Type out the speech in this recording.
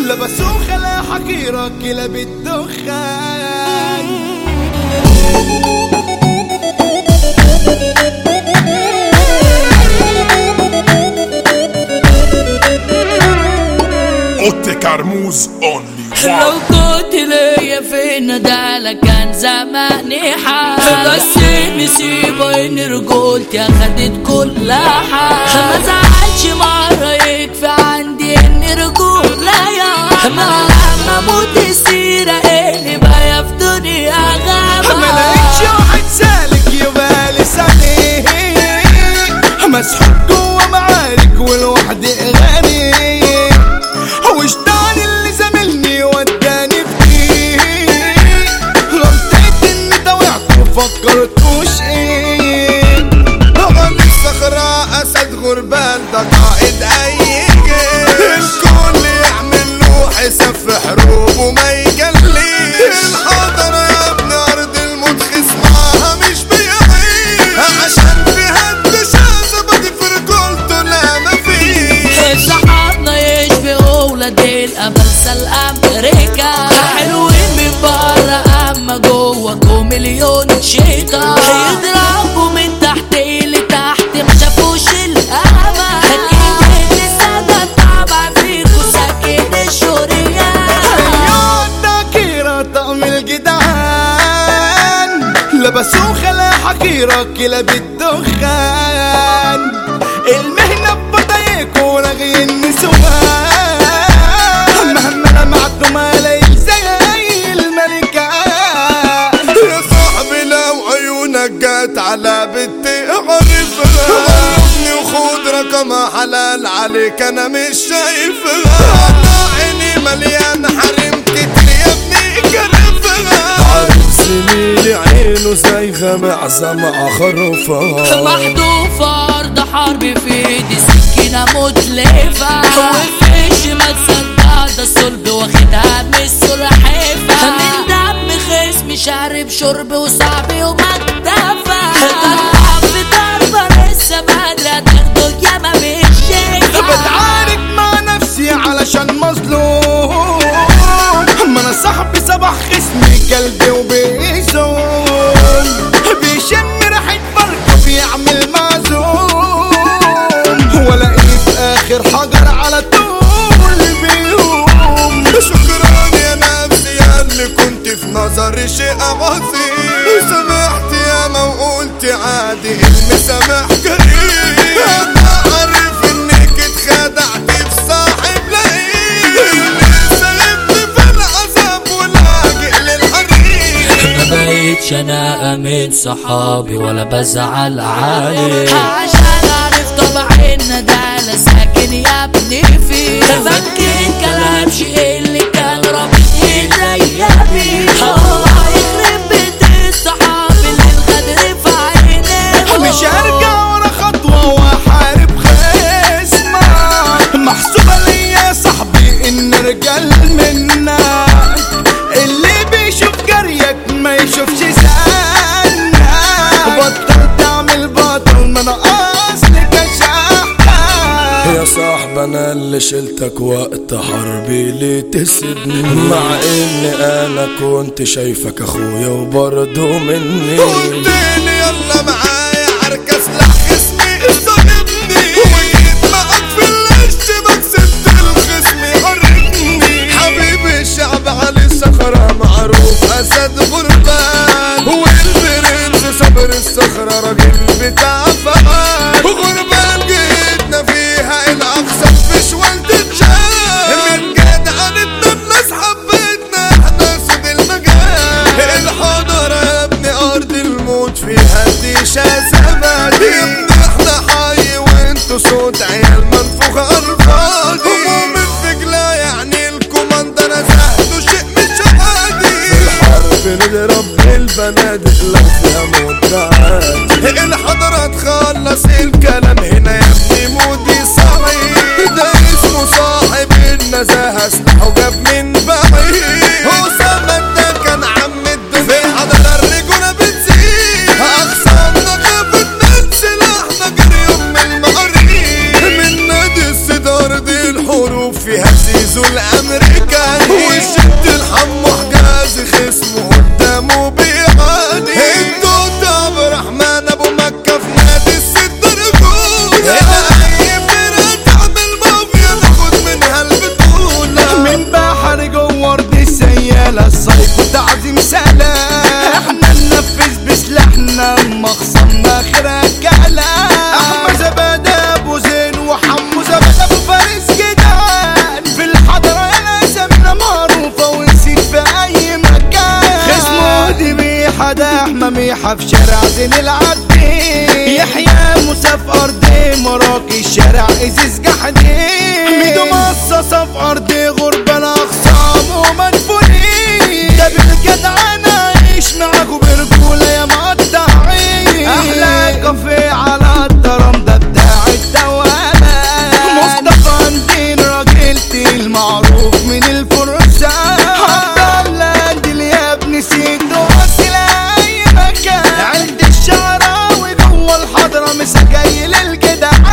لبسوا خلا حقيرة كلاب الدخان اوتي كرموز اونلي لو كنت ليا في ندالة كان زماني حال بس نسيبه ان رجولتي اخدت كل حال ما زعلش مرة يكفي عندي ان رجولة يا ما لما موت السيرة اللي بقى في دنيا ما غابة لقيتش واحد سالك يبالي سني مسحوق جوا معارك والوحدي غني وجدان اللي زملني وداني في غلطت اني ضوعت وفكرتوش ايه غني الصخرة اسد غربان ده قائد اي جيش الكل يعمل له حساب في حروب وما يجليش الحضر يا ابن ارض الموت خصمها مش بيعيش عشان فيها الدشاشة بدي في رجولته لا مفيش صحابنا يشبهوا ولاد الأمريكا الأمريكا حلوين من برا أما جواكم مليون شيطان يضربوا من تحت لتحت ما شافوش الأمل أكيد السادة طبعا فيكوا ساكن الشريان عيون كيرة طقم الجدعان لبسوا خلا حقيرة كلاب الدخان المهنة ببطايق ورغي النسوان مهما لمعتوا ما ليل زي الملكة يا صاحبي لو عيونك جات على بنتي اعرفها عرفني وخد رقمها حلال عليك انا مش شايفها انا عيني مليان حريم كتير يا ابني كرفها عارف زميلي عينه زيغة معزة خروفها محذوفة أرض حرب في ايدي سكينة متلفة وفيش ما تصدق ده الصلب واخدها من السلحفة من دم خصم شارب شرب وصعب ومكتفة ضرب في ضربة لسه بدري هتاخده ياما مش شايفة بتعارك مع نفسي علشان مظلوم ما انا صاحبي صباح خصمي قلبي وبيزوم بيشم ريحة بركة بيعمل معزوم ولاقيه في اخر حجر على طول بيقوم شكرا يا نفسي يا اللي كنت في نظري شيء عظيم سمحت يا ما وقلت عادي المسامح كريم انا عارف انك اتخدعت بصاحب لئيم سلمت في العذاب ولاجئ للحريم ما بقيتش انا امين صحابي ولا بزعل عليه عشان عارف طبع الندالة ساكن يا ابني فيه فكين كلام شيء اللي كان رابط ايديا بيه الله يخرب بيت الصحاب اللي الغدر في عينيه مش هرجع ورا خطوة واحارب خصمك محسوبة ليا صاحبي ان رجال منا اللي بيشوف جريك ما يشوفش زنك بطل تعمل بطل ما انا اصلي كشحة يا صاحب انا اللي شلتك وقت حربي ليه تسيبني مع اني انا كنت شايفك اخويا وبرضه مني قلت لي يلا معايا عركة سلاح خصمي صاحبني وجيت معاك في الاشتباك سبت الخصم حركني حبيبي الشعب علي الصخرة معروف اسد غربان والبرنس صبر الصخرة راجل بتاع فعال غربان جيتنا فيها الاقصى في شوال تتشال من جدعنتنا الناس حبتنا احنا سيد المجال الحضرة يا ابني ارض الموت فيها مريحة في شارع زين العابدين يحيى موسى في أرض مراكي الشارع إزيز جحدين ميدو مصاصة في أرض غربة الأخصام ومدفونين ده بالجدعنة عيش معاكوا برجولة يا مقطعين أحلى كافيه على الدرام ده بتاع الدوامة مصطفى ندين راجل تقيل معروف من الفرسان عبد الله دي يا ابني سيد واصل أي مكان عند الشعراوي جوه الحضرة مسجاي للجدعان